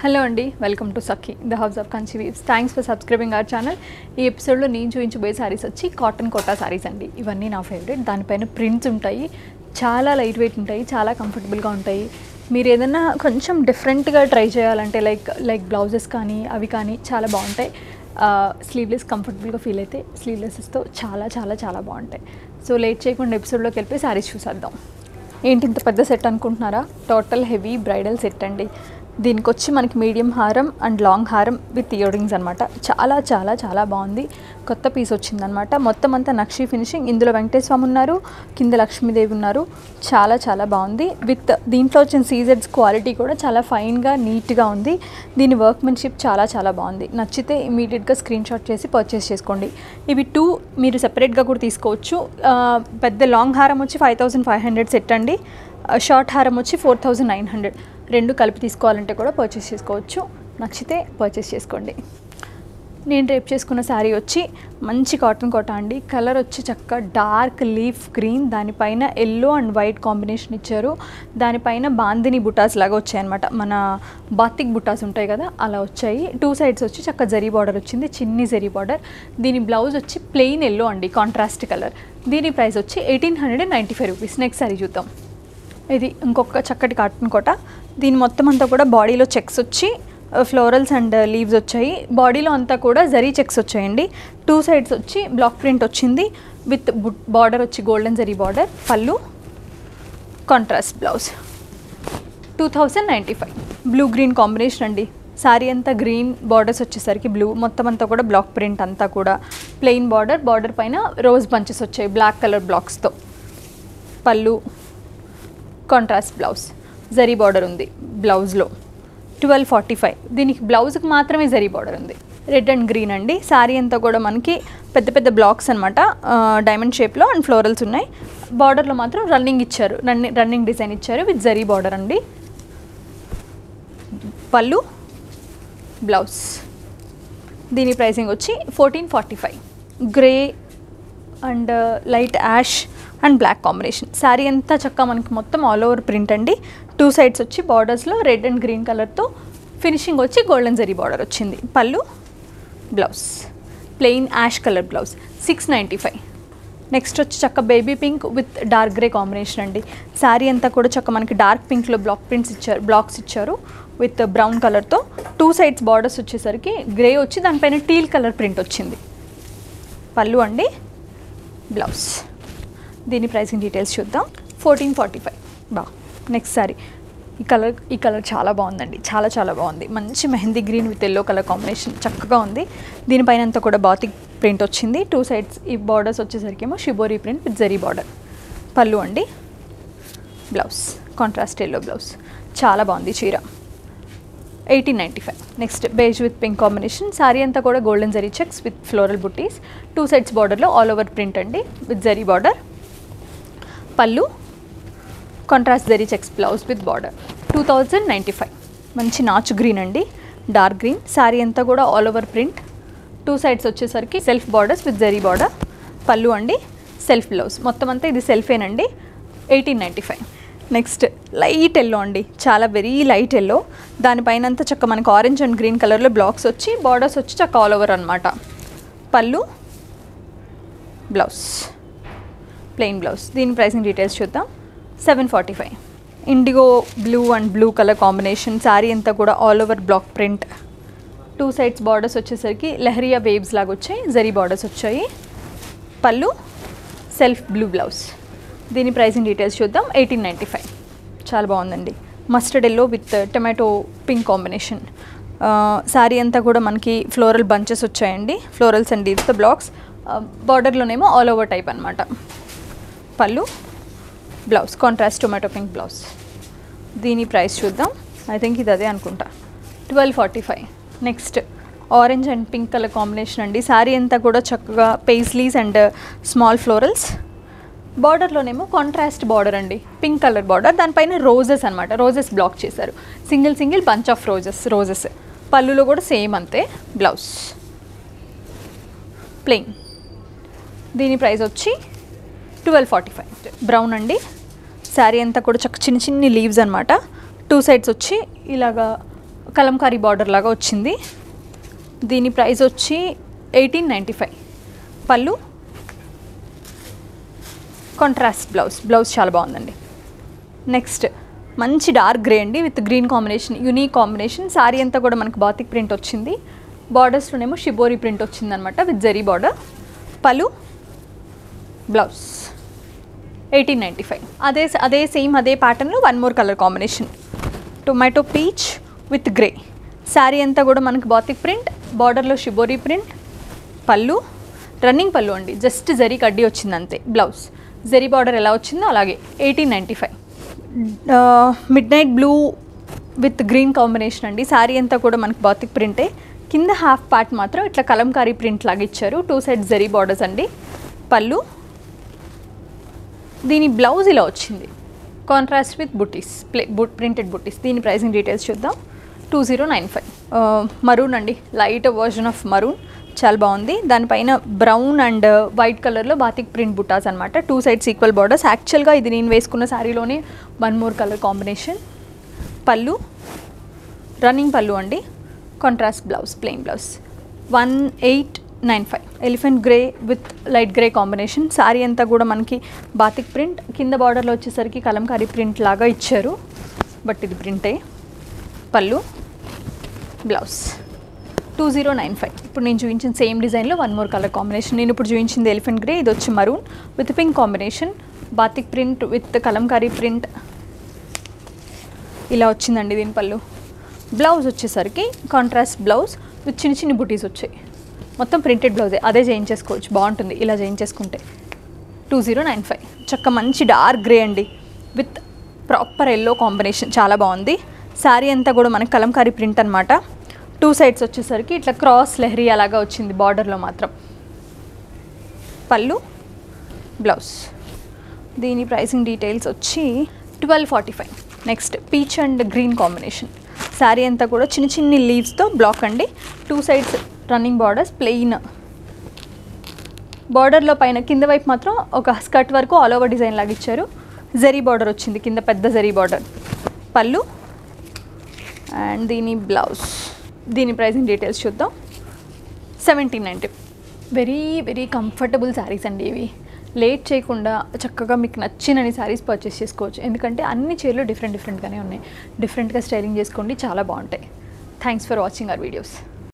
hello అండి welcome to Sakhi the house of Kanchi weaves thanks for subscribing our channel ఈ ఎపిసోడ్లో నేను చూపించబోయే సారీస్ వచ్చి కాటన్ కోటా సారీస్ అండి ఇవన్నీ నా ఫేవరెట్ దానిపైన ప్రింట్స్ ఉంటాయి చాలా లైట్ వెయిట్ ఉంటాయి చాలా కంఫర్టబుల్గా ఉంటాయి మీరు ఏదైనా కొంచెం డిఫరెంట్గా ట్రై చేయాలంటే లైక్ లైక్ బ్లౌజెస్ కానీ అవి కానీ చాలా బాగుంటాయి స్లీవ్లెస్ కంఫర్టబుల్గా ఫీల్ అయితే స్లీవ్లెసెస్తో చాలా చాలా చాలా బాగుంటాయి సో లేట్ చేయకుండా ఎపిసోడ్లోకి వెళ్ళిపోయి సారీస్ చూసేద్దాం ఏంటి ఇంత పెద్ద సెట్ అనుకుంటున్నారా టోటల్ హెవీ బ్రైడల్ సెట్ అండి దీనికి వచ్చి మనకి మీడియం హారం అండ్ లాంగ్ హారం విత్ ఇయర్ రింగ్స్ అనమాట చాలా చాలా చాలా బాగుంది కొత్త పీస్ వచ్చిందనమాట మొత్తం అంతా నక్షి ఫినిషింగ్ ఇందులో వెంకటేశ్వర స్వామి ఉన్నారు కింద లక్ష్మీదేవి ఉన్నారు చాలా చాలా బాగుంది విత్ దీంట్లో వచ్చిన సీజెడ్స్ క్వాలిటీ కూడా చాలా ఫైన్గా నీట్గా ఉంది దీని వర్క్మెన్షిప్ చాలా చాలా బాగుంది నచ్చితే ఇమీడియట్గా స్క్రీన్ షాట్ చేసి పర్చేస్ చేసుకోండి ఇవి టూ మీరు సెపరేట్గా కూడా తీసుకోవచ్చు ఆ, పెద్ద లాంగ్ హారం వచ్చి five thousand five hundred set అండి ఆ, షార్ట్ హారం వచ్చి ఫోర్ థౌజండ్ నైన్ హండ్రెడ్ రెండు కలిపి తీసుకోవాలంటే కూడా పర్చేస్ చేసుకోవచ్చు నచ్చితే పర్చేస్ చేసుకోండి నేను రేపు చేసుకున్న శారీ వచ్చి మంచి కాటన్ కోట అండి కలర్ వచ్చి చక్క డార్క్ లీఫ్ గ్రీన్ దానిపైన ఎల్లో అండ్ వైట్ కాంబినేషన్ ఇచ్చారు దానిపైన బాందిని బుటాస్ లాగా వచ్చాయన్నమాట మన బాతిక్ బుటాస్ ఉంటాయి కదా అలా వచ్చాయి టూ సైడ్స్ వచ్చి చక్క జరీ బార్డర్ వచ్చింది చిన్ని జరీ బార్డర్ దీని బ్లౌజ్ వచ్చి ప్లెయిన్ ఎల్లో అండి కాంట్రాస్ట్ కలర్ దీని ప్రైస్ వచ్చి eighteen hundred and ninety five rupees next sari చూద్దాం ఇది ఇంకొక చక్కటి కాటన్ కోట దీని మొత్తం అంతా కూడా బాడీలో చెక్స్ వచ్చి ఫ్లోరల్స్ అండ్ లీవ్స్ వచ్చాయి బాడీలో అంతా కూడా జరీ చెక్స్ వచ్చాయండి టూ సైడ్స్ వచ్చి బ్లాక్ ప్రింట్ వచ్చింది విత్ బార్డర్ వచ్చి గోల్డెన్ జరీ బార్డర్ పళ్ళు contrast blouse two thousand ninety five blue green combination అండి శారీ అంతా గ్రీన్ బార్డర్స్ వచ్చేసరికి బ్లూ మొత్తం అంతా కూడా బ్లాక్ ప్రింట్ అంతా కూడా ప్లెయిన్ బార్డర్ బార్డర్ పైన రోజ్ బంచెస్ వచ్చాయి బ్లాక్ కలర్ బ్లాక్స్తో పళ్ళు కాంట్రాస్ట్ బ్లౌజ్ జరీ బార్డర్ ఉంది బ్లౌజ్లో ట్వెల్వ్ ఫార్టీ ఫైవ్ దీనికి బ్లౌజ్కి మాత్రమే జరీ బార్డర్ ఉంది రెడ్ అండ్ గ్రీన్ అండి శారీ అంతా కూడా మనకి పెద్ద పెద్ద బ్లాక్స్ అనమాట డైమండ్ షేప్లో అండ్ ఫ్లోరల్స్ ఉన్నాయి బార్డర్లో మాత్రం రన్నింగ్ ఇచ్చారు రన్నింగ్ రన్నింగ్ డిజైన్ ఇచ్చారు విత్ జరీ బార్డర్ అండి పళ్ళు బ్లౌజ్ దీని ప్రైసింగ్ వచ్చి fourteen forty five grey and light ash and black combination sari అంతా చక్క మనకి మొత్తం ఆల్ ఓవర్ ప్రింట్ అండి టూ సైడ్స్ వచ్చి బార్డర్స్లో రెడ్ అండ్ గ్రీన్ కలర్తో ఫినిషింగ్ వచ్చి గోల్డెన్ జరీ బార్డర్ వచ్చింది పళ్ళు blouse plain ash colour blouse six ninety five next వచ్చి చక్క baby pink with dark grey combination అండి శారీ అంతా కూడా చక్క మనకి డార్క్ పింక్లో బ్లాక్ ప్రింట్స్ ఇచ్చారు బ్లాక్స్ ఇచ్చారు విత్ బ్రౌన్ కలర్తో టూ సైడ్స్ బార్డర్స్ వచ్చేసరికి గ్రే వచ్చి దానిపైన టీల్ కలర్ ప్రింట్ వచ్చింది పళ్ళు అండి బ్లౌజ్ దీని ప్రైసింగ్ డీటెయిల్స్ చూద్దాం ఫోర్టీన్ ఫార్టీ ఫైవ్ బా నెక్స్ట్ సారీ ఈ కలర్ ఈ కలర్ చాలా బాగుందండి చాలా చాలా బాగుంది మంచి mehndi green with yellow colour combination చక్కగా ఉంది దీనిపైన అంతా కూడా బాతిక్ ప్రింట్ వచ్చింది టూ సైడ్స్ ఈ బార్డర్స్ వచ్చేసరికి ఏమో shibori print with zari border పళ్ళు అండి బ్లౌజ్ కాంట్రాస్ట్ ఎల్లో బ్లౌజ్ చాలా బాగుంది చీర eighteen ninety five next beige with pink combination sari అంతా కూడా golden zari checks with floral buttis two sides బార్డర్లో ఆల్ ఓవర్ ప్రింట్ అండి విత్ జరీ బార్డర్ పళ్ళు contrast zari checks blouse with border two thousand ninety five మంచి నాచు గ్రీన్ అండి డార్క్ గ్రీన్ శారీ అంతా కూడా all over print two sides వచ్చేసరికి self borders with zari border పళ్ళు అండి సెల్ఫ్ బ్లౌజ్ మొత్తం అంతా ఇది సెల్ఫేనండి eighteen ninety five next light yellow అండి చాలా వెరీ లైట్ ఎల్లో దానిపైన అంతా చక్క మనకు ఆరెంజ్ అండ్ గ్రీన్ కలర్లో బ్లాక్స్ వచ్చి బార్డర్స్ వచ్చి చక్క ఆల్ ఓవర్ అనమాట పళ్ళు బ్లౌజ్ ప్లెయిన్ బ్లౌజ్ దీని ప్రైసింగ్ డీటెయిల్స్ చూద్దాం seven forty five indigo blue and blue colour combination sari అంతా కూడా all over black print two sides borders వచ్చేసరికి లెహరియా వేవ్స్ లాగా వచ్చాయి జరీ బార్డర్స్ వచ్చాయి పళ్ళు సెల్ఫ్ బ్లూ బ్లౌజ్ దీని ప్రైసింగ్ డీటెయిల్స్ చూద్దాం ఎయిటీన్ నైంటీ ఫైవ్ చాలా బాగుందండి mustard yellow with tomato pink combination sari అంతా కూడా మనకి ఫ్లోరల్ బంచెస్ వచ్చాయండి florals and leaves the blocks బార్డర్లోనేమో ఆల్ ఓవర్ టైప్ అనమాట పళ్ళు blouse contrast tomato pink blouse దీని ప్రైస్ చూద్దాం ఐ థింక్ ఇది అదే అనుకుంటా twelve forty five next orange and pink colour combination అండి శారీ అంతా కూడా చక్కగా పేస్లీస్ అండ్ స్మాల్ ఫ్లోరల్స్ బార్డర్లోనేమో కాంట్రాస్ట్ బార్డర్ అండి పింక్ కలర్ బార్డర్ దానిపైన రోజెస్ అనమాట రోజెస్ బ్లాక్ చేశారు single single bunch of roses roses పళ్ళులో కూడా సేమ్ అంతే బ్లౌజ్ ప్లెయిన్ దీని ప్రైస్ వచ్చి ట్వెల్వ్ ఫార్టీ ఫైవ్ బ్రౌన్ అండి శారీ అంతా కూడా చక్క చిన్న చిన్ని లీవ్స్ అనమాట టూ సైడ్స్ వచ్చి ఇలాగా కలంకారీ బార్డర్ లాగా వచ్చింది దీని ప్రైస్ వచ్చి ఎయిటీన్ నైంటీ ఫైవ్ పళ్ళు కాంట్రాస్ట్ బ్లౌజ్ బ్లౌజ్ చాలా బాగుందండి నెక్స్ట్ మంచి డార్క్ గ్రే అండి with green combination unique combination sari అంతా కూడా మనకు బాతిక్ ప్రింట్ వచ్చింది బార్డర్స్లోనేమో షిబోరి ప్రింట్ వచ్చిందనమాట విత్ జరీ బార్డర్ పలు బ్లౌజ్ ఎయిటీన్ నైంటీ ఫైవ్ అదే అదే సేమ్ అదే ప్యాటర్న్లో one more colour combination tomato peach with grey sari అంతా కూడా మనకి బాతిక్ ప్రింట్ బార్డర్లో షిబోరి ప్రింట్ పళ్ళు రన్నింగ్ పళ్ళు అండి జస్ట్ జరీ కడ్డీ వచ్చింది అంతే బ్లౌజ్ జరీ బార్డర్ ఎలా వచ్చిందో అలాగే eighteen ninety five midnight blue with green combination అండి శారీ అంతా కూడా మనకి బాతిక్ ప్రింటే కింద హాఫ్ పార్ట్ మాత్రం ఇట్లా కలంకారీ ప్రింట్ లాగా ఇచ్చారు టూ సైడ్ జరీ బార్డర్స్ అండి పళ్ళు దీని బ్లౌజ్ ఇలా వచ్చింది కాంట్రాస్ట్ విత్ బుటీస్ ప్లే బుట్ ప్రింటెడ్ బుటీస్ దీని ప్రైసింగ్ డీటెయిల్స్ చూద్దాం two zero nine five maroon అండి లైట్ వర్జన్ ఆఫ్ మరూన్ చాలా బాగుంది దానిపైన బ్రౌన్ అండ్ వైట్ కలర్లో బాతిక్ ప్రింట్ బుట్టాస్ అనమాట టూ సైడ్స్ ఈక్వల్ బార్డర్స్ యాక్చువల్గా ఇది నేను వేసుకున్న శారీలోనే వన్ మోర్ కలర్ కాంబినేషన్ పళ్ళు రన్నింగ్ పళ్ళు అండి contrast blouse plain blouse one eight nine five elephant grey with light grey combination sari అంతా కూడా మనకి బాతిక్ ప్రింట్ కింద బార్డర్లో వచ్చేసరికి కలంకారీ ప్రింట్ లాగా ఇచ్చారు బట్ ఇది ప్రింటే పళ్ళు blouse two zero nine five ఇప్పుడు నేను చూపించిన సేమ్ డిజైన్లో వన్ మోర్ కలర్ కాంబినేషన్ నేను ఇప్పుడు చూపించింది ఎలిఫెంట్ గ్రే ఇది వచ్చి maroon with pink combination batik print with kalamkari print ఇలా వచ్చిందండి దీని పళ్ళు బ్లౌజ్ వచ్చేసరికి కాంట్రాస్ట్ బ్లౌజ్ విత్ చిన్న చిన్న బుటీస్ వచ్చాయి మొత్తం ప్రింటెడ్ బ్లౌజే అదే చేయించేసుకోవచ్చు బాగుంటుంది ఇలా చేయించేసుకుంటే టూ జీరో నైన్ ఫైవ్ చక్క మంచి డార్క్ గ్రే అండి విత్ ప్రాపర్ ఎల్లో కాంబినేషన్ చాలా బాగుంది శారీ అంతా కూడా మనకి కలంకారీ ప్రింట్ అనమాట టూ సైడ్స్ వచ్చేసరికి ఇట్లా క్రాస్ లెహరీ అలాగా వచ్చింది బార్డర్లో మాత్రం పళ్ళు బ్లౌజ్ దీని ప్రైసింగ్ డీటెయిల్స్ వచ్చి twelve forty five next peach and green combination sari అంతా కూడా చిన్న చిన్ని లీవ్స్తో బ్లాక్ అండి two sides running borders plain బార్డర్లో పైన కింద వైపు మాత్రం ఒక స్కర్ట్ వరకు ఆల్ ఓవర్ డిజైన్ లాగా ఇచ్చారు జరీ బార్డర్ వచ్చింది కింద పెద్ద జరీ బార్డర్ పళ్ళు అండ్ దీని బ్లౌజ్ దీని ప్రైసింగ్ డీటెయిల్స్ చూద్దాం seventeen ninety very very comfortable saris అండి ఇవి లేట్ చేయకుండా చక్కగా మీకు నచ్చినని శారీస్ పర్చేస్ చేసుకోవచ్చు ఎందుకంటే అన్ని చీరలు డిఫరెంట్ డిఫరెంట్గానే ఉన్నాయి డిఫరెంట్గా స్టైలింగ్ చేసుకోండి చాలా బాగుంటాయి thanks for watching our videos